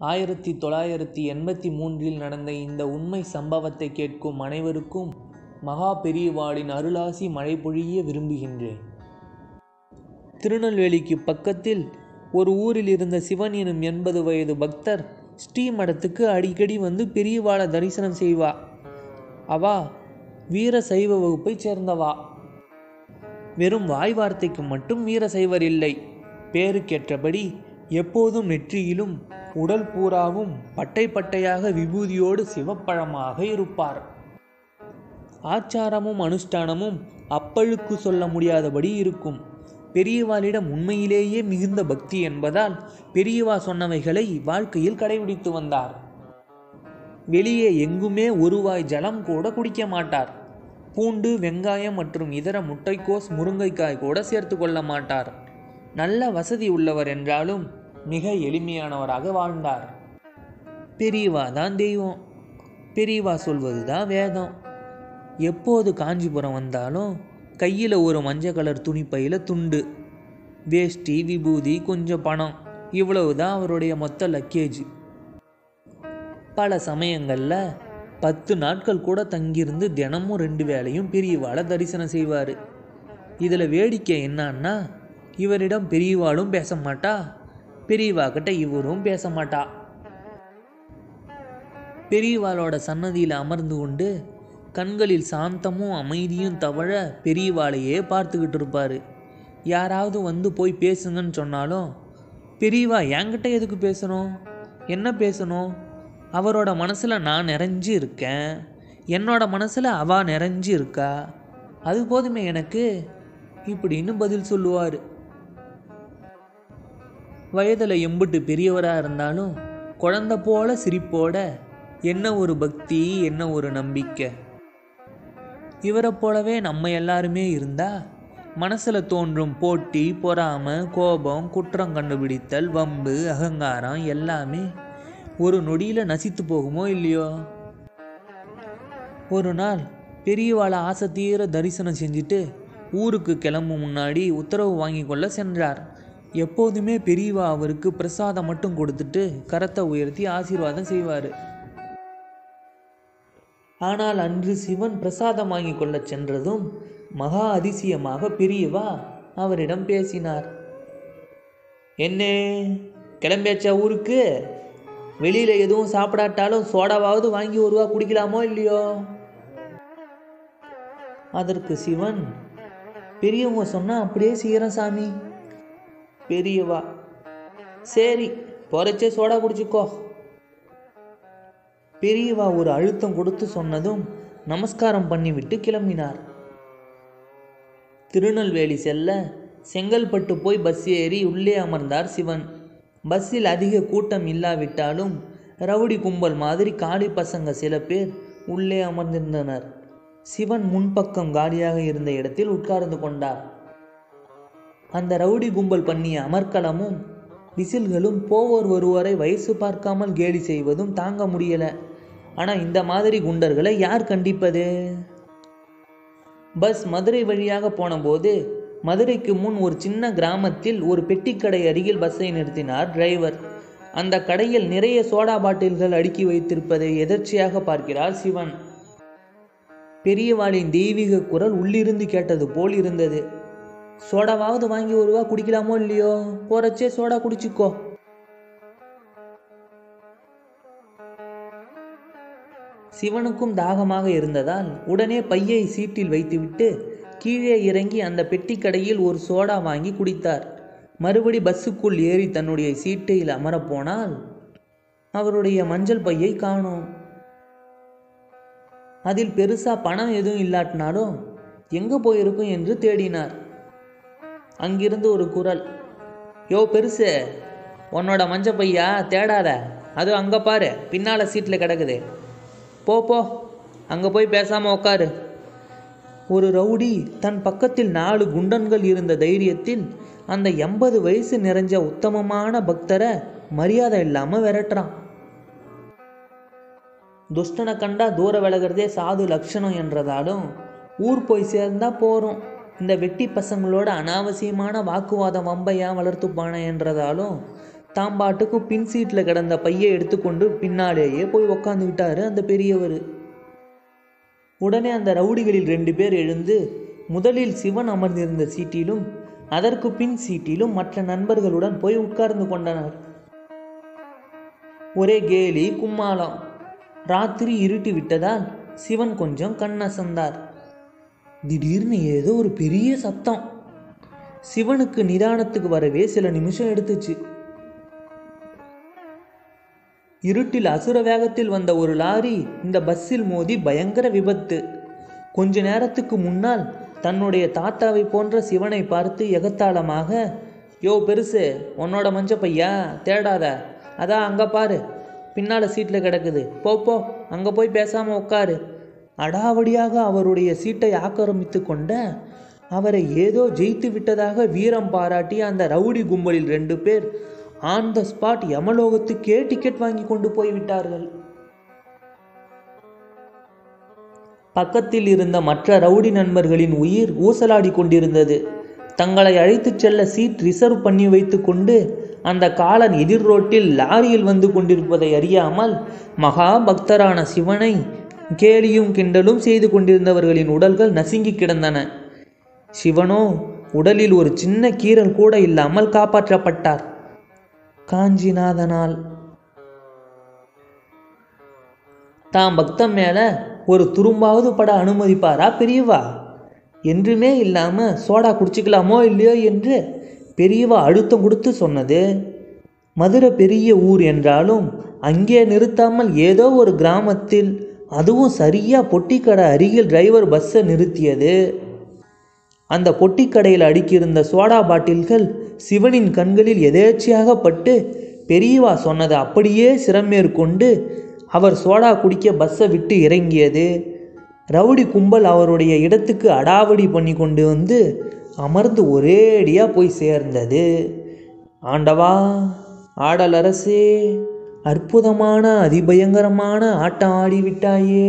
ஆயிரத்தி தொள்ளாயிரத்தி எண்பத்தி மூன்றில் நடந்த இந்த உண்மை சம்பவத்தை கேட்கும் அனைவருக்கும் மகா பெரியவாளின் அருளாசி மழை பொழிய விரும்புகின்றேன் திருநெல்வேலிக்கு பக்கத்தில் ஒரு ஊரில் இருந்த சிவன் எனும் எண்பது வயது பக்தர் ஸ்ரீமடத்துக்கு அடிக்கடி வந்து பெரியவாளை தரிசனம் செய்வா அவா வீர சைவ வகுப்பைச் சேர்ந்தவா வெறும் வாய் வார்த்தைக்கு மட்டும் வீர சைவர் இல்லை பேருக்கேற்றபடி எப்போதும் நெற்றியிலும் உடல் பூராவும் பட்டை பட்டையாக விபூதியோடு சிவப்பழமாக இருப்பார் ஆச்சாரமும் அனுஷ்டானமும் அப்பழுக்கு சொல்ல முடியாதபடி இருக்கும் பெரியவாளிடம் உண்மையிலேயே மிகுந்த பக்தி என்பதால் பெரியவா சொன்னவைகளை வாழ்க்கையில் கடைபிடித்து வந்தார் வெளியே எங்குமே ஒருவாய் ஜலம் கூட குடிக்க மாட்டார் பூண்டு வெங்காயம் மற்றும் இதர முட்டைக்கோஸ் முருங்கைக்காய் கூட சேர்த்து கொள்ள மாட்டார் நல்ல வசதி உள்ளவர் என்றாலும் மிக எளிமையானவராக வாழ்ந்தார் பெரியவா தான் தெய்வம் பெரியவா சொல்வது தான் வேதம் எப்போது காஞ்சிபுரம் வந்தாலும் கையில் ஒரு மஞ்சள் கலர் துணிப்பையில் துண்டு வேஷ்டி விபூதி கொஞ்சம் பணம் இவ்வளவு தான் அவருடைய மொத்த லக்கேஜ் பல சமயங்களில் பத்து நாட்கள் கூட தங்கியிருந்து தினமும் ரெண்டு வேளையும் பெரியவாளை தரிசனம் செய்வார் இதில் வேடிக்கை என்னன்னா இவரிடம் பெரியவாளும் பேச மாட்டா பெரியவா கிட்ட இவரும் பேச மாட்டா பெரியவாளோட சன்னதியில் அமர்ந்து கொண்டு கண்களில் சாந்தமும் அமைதியும் தவழ பெரியவாளையே பார்த்துக்கிட்டு இருப்பார் யாராவது வந்து போய் பேசுங்கன்னு சொன்னாலும் பெரியவா என்கிட்ட எதுக்கு பேசணும் என்ன பேசணும் அவரோட மனசில் நான் நிறைஞ்சு இருக்கேன் என்னோட மனசில் அவா நிறைஞ்சு இருக்கா அது போதுமே எனக்கு இப்படின்னு பதில் சொல்லுவார் வயதில் எம்புட்டு பெரியவராக இருந்தாலும் குழந்த போல சிரிப்போட என்ன ஒரு பக்தி என்ன ஒரு நம்பிக்கை இவரை போலவே நம்ம எல்லாருமே இருந்தா மனசில் தோன்றும் போட்டி பொறாமை கோபம் குற்றம் கண்டுபிடித்தல் வம்பு அகங்காரம் எல்லாமே ஒரு நொடியில் நசித்து போகுமோ இல்லையோ ஒரு நாள் பெரியவாளை ஆசை தீர தரிசனம் செஞ்சுட்டு ஊருக்கு கிளம்பும் முன்னாடி உத்தரவு வாங்கி கொள்ள சென்றார் எப்போதுமே பெரியவா அவருக்கு பிரசாதம் மட்டும் கொடுத்துட்டு கரத்தை உயர்த்தி ஆசீர்வாதம் செய்வார் ஆனால் அன்று சிவன் பிரசாதம் வாங்கி கொள்ளச் சென்றதும் மகா அதிசயமாக பெரியவா அவரிடம் பேசினார் என்னே கிளம்பியாச்சா ஊருக்கு வெளியில் எதுவும் சாப்பிடாட்டாலும் சோடாவாவது வாங்கி ஒரு ரூபா குடிக்கலாமோ இல்லையோ அதற்கு சிவன் பெரியவங்க சொன்னா அப்படியே செய்கிறேன் சாமி பெரியவா சரி பொறைச்சே சோடா குடிச்சுக்கோ பெரியவா ஒரு அழுத்தம் கொடுத்து சொன்னதும் நமஸ்காரம் பண்ணிவிட்டு கிளம்பினார் திருநெல்வேலி செல்ல செங்கல்பட்டு போய் பஸ் ஏறி உள்ளே அமர்ந்தார் சிவன் பஸ்ஸில் அதிக கூட்டம் இல்லாவிட்டாலும் ரவுடி கும்பல் மாதிரி காலி பசங்க சில பேர் உள்ளே அமர்ந்திருந்தனர் சிவன் முன்பக்கம் காலியாக இருந்த இடத்தில் உட்கார்ந்து கொண்டார் அந்த ரவுடி கும்பல் பண்ணிய அமர்க்கலமும் விசில்களும் போவோர் ஒருவரை வயசு பார்க்காமல் கேலி செய்வதும் தாங்க முடியல ஆனால் இந்த மாதிரி குண்டர்களை யார் கண்டிப்பது பஸ் மதுரை வழியாக போனபோது மதுரைக்கு முன் ஒரு சின்ன கிராமத்தில் ஒரு பெட்டிக்கடை அருகில் பஸ்ஸை நிறுத்தினார் டிரைவர் அந்த கடையில் நிறைய சோடா பாட்டில்கள் அடுக்கி வைத்திருப்பதை எதர்ச்சியாக பார்க்கிறார் சிவன் பெரியவாளின் தெய்வீக குரல் உள்ளிருந்து கேட்டது போல் இருந்தது சோடாவாவது வாங்கி ஒரு ரூபா குடிக்கலாமோ இல்லையோ போறச்சே சோடா குடிச்சுக்கோ சிவனுக்கும் தாகமாக இருந்ததால் உடனே பையை சீட்டில் வைத்துவிட்டு கீழே இறங்கி அந்த பெட்டி கடையில் ஒரு சோடா வாங்கி குடித்தார் மறுபடி பஸ்ஸுக்குள் ஏறி தன்னுடைய சீட்டையில் அமரப்போனால் அவருடைய மஞ்சள் பையை காணோம் அதில் பெருசா பணம் எதுவும் இல்லாட்டினாலும் எங்க போயிருக்கும் என்று தேடினார் அங்கிருந்து ஒரு குரல் யோ பெருசு உன்னோட மஞ்ச பையா தேடாத அது அங்கே பாரு பின்னால் சீட்டில் கிடக்குது போ போ அங்கே போய் பேசாமல் உட்காரு ஒரு ரவுடி தன் பக்கத்தில் நாலு குண்டன்கள் இருந்த தைரியத்தில் அந்த எண்பது வயசு நிறைஞ்ச உத்தமமான பக்தரை மரியாதை இல்லாமல் விரட்டுறான் துஷ்டனை கண்டா தூர விலகிறதே சாது லட்சணம் என்றதாலும் ஊர் போய் சேர்ந்தா போகிறோம் இந்த வெட்டி பசங்களோட அனாவசியமான வாக்குவாதம் வம்பை ஏன் வளர்த்துப்பானே என்றதாலும் தாம் பாட்டுக்கு பின் சீட்டில் கிடந்த பையை எடுத்துக்கொண்டு பின்னாலேயே போய் உக்காந்துக்கிட்டாரு அந்த பெரியவர் உடனே அந்த ரவுடிகளில் ரெண்டு பேர் எழுந்து முதலில் சிவன் அமர்ந்திருந்த சீட்டிலும் அதற்கு பின் சீட்டிலும் மற்ற நண்பர்களுடன் போய் உட்கார்ந்து கொண்டனர் ஒரே கேலி கும்மாளம் ராத்திரி இருட்டி விட்டதால் சிவன் கொஞ்சம் கண்ணசந்தார் திடீர்னு ஏதோ ஒரு பெரிய சத்தம் சிவனுக்கு நிதானத்துக்கு வரவே சில நிமிஷம் எடுத்துச்சு இருட்டில் அசுர வேகத்தில் வந்த ஒரு லாரி இந்த பஸ்ஸில் மோதி பயங்கர விபத்து கொஞ்ச நேரத்துக்கு முன்னால் தன்னுடைய தாத்தாவை போன்ற சிவனை பார்த்து எகத்தாளமாக யோ பெருசு உன்னோட மஞ்ச பையா தேடாத அதான் அங்கே பாரு பின்னால் சீட்டில் கிடக்குது போ போ அங்கே போய் பேசாமல் உட்காரு அடாவடியாக அவருடைய சீட்டை ஆக்கிரமித்து கொண்ட அவரை ஏதோ ஜெயித்து விட்டதாக வீரம் பாராட்டி அந்த ரவுடி கும்பலில் ரெண்டு பேர் ஆன் த ஸ்பாட் யமலோகத்துக்கே டிக்கெட் வாங்கி கொண்டு போய்விட்டார்கள் பக்கத்தில் இருந்த மற்ற ரவுடி நண்பர்களின் உயிர் ஊசலாடி கொண்டிருந்தது தங்களை அழைத்துச் செல்ல சீட் ரிசர்வ் பண்ணி வைத்துக்கொண்டு அந்த காலன் எதிர் ரோட்டில் லாரியில் வந்து கொண்டிருப்பதை அறியாமல் மகா பக்தரான சிவனை கேலியும் கிண்டலும் செய்து கொண்டிருந்தவர்களின் உடல்கள் நசுங்கி கிடந்தன சிவனோ உடலில் ஒரு சின்ன கீறல் கூட இல்லாமல் காப்பாற்றப்பட்டார் காஞ்சிநாதனால் தாம் பக்தம் மேல ஒரு துரும்பாவது பட அனுமதிப்பாரா பெரியவா என்றுமே இல்லாம சோடா குடிச்சிக்கலாமோ இல்லையோ என்று பெரியவா அழுத்தம் கொடுத்து சொன்னது மதுரை பெரிய ஊர் என்றாலும் அங்கே நிறுத்தாமல் ஏதோ ஒரு கிராமத்தில் அதுவும் சரியா பொட்டிக்கடை அருகில் டிரைவர் பஸ்ஸை நிறுத்தியது அந்த பொட்டிக்கடையில் அடுக்கியிருந்த சோடா பாட்டில்கள் சிவனின் கண்களில் எதேச்சையாக பட்டு பெரியவா சொன்னதை அப்படியே சிரமேற்கொண்டு அவர் சோடா குடிக்க பஸ்ஸை விட்டு இறங்கியது ரவுடி கும்பல் அவருடைய இடத்துக்கு அடாவடி பண்ணி கொண்டு வந்து அமர்ந்து ஒரேடியாக போய் சேர்ந்தது ஆண்டவா ஆடலரசே அற்புதமான அதிபயங்கரமான ஆட்டம் ஆடிவிட்டாயே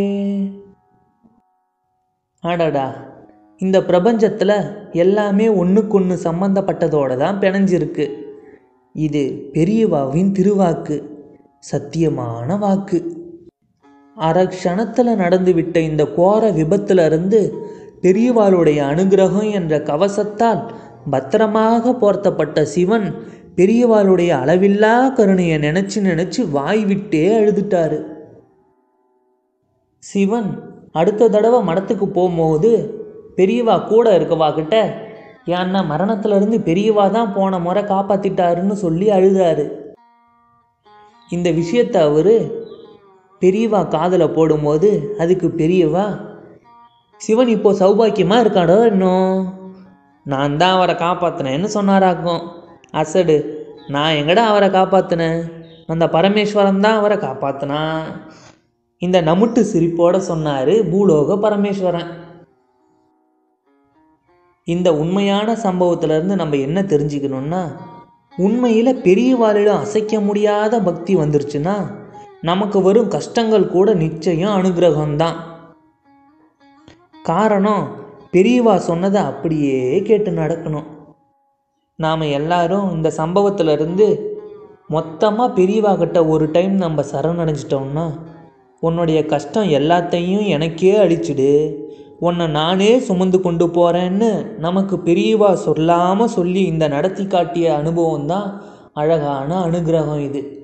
ஆடாடா இந்த பிரபஞ்சத்தில் எல்லாமே ஒன்றுக்கொன்று சம்பந்தப்பட்டதோட தான் பிணைஞ்சிருக்கு இது பெரியவாவின் திருவாக்கு சத்தியமான வாக்கு அரை க்ஷணத்தில் நடந்துவிட்ட இந்த கோர விபத்துல இருந்து பெரியவாளுடைய அனுகிரகம் என்ற கவசத்தால் பத்திரமாக போர்த்தப்பட்ட சிவன் பெரியவாளுடைய அளவில்லா கருணையை நினைச்சு நினைச்சு வாய் விட்டே அழுதுட்டாரு சிவன் அடுத்த தடவை மடத்துக்கு போகும்போது பெரியவா கூட இருக்கவா கிட்ட ஏன்னா மரணத்திலிருந்து பெரியவா தான் போன முறை காப்பாத்திட்டாருன்னு சொல்லி அழுதாரு இந்த விஷயத்தை அவர் பெரியவா காதில் போடும்போது அதுக்கு பெரியவா சிவன் இப்போ சௌபாக்கியமா இருக்காடோ இன்னும் நான் தான் அவரை காப்பாற்றினேன்னு சொன்னாராக்கும் அசடு நான் எங்கடா அவரை காப்பாற்றினேன் அந்த பரமேஸ்வரன் தான் அவரை காப்பாற்றினான் இந்த நமுட்டு சிரிப்போட சொன்னார் பூலோக பரமேஸ்வரன் இந்த உண்மையான சம்பவத்திலிருந்து நம்ம என்ன தெரிஞ்சுக்கணும்னா உண்மையில் பெரியவாளிடம் அசைக்க முடியாத பக்தி வந்துருச்சுன்னா நமக்கு வரும் கஷ்டங்கள் கூட நிச்சயம் அனுகிரகம்தான் காரணம் பெரியவா சொன்னதை அப்படியே கேட்டு நடக்கணும் நாம் எல்லாரும் இந்த சம்பவத்திலிருந்து மொத்தமாக பெரியவா கிட்ட ஒரு டைம் நம்ம சரணடைஞ்சிட்டோம்னா உன்னுடைய கஷ்டம் எல்லாத்தையும் எனக்கே அழிச்சிடு உன்னை நானே சுமந்து கொண்டு போகிறேன்னு நமக்கு பெரியவா சொல்லாமல் சொல்லி இந்த நடத்தி காட்டிய அனுபவம் தான் அழகான அனுகிரகம் இது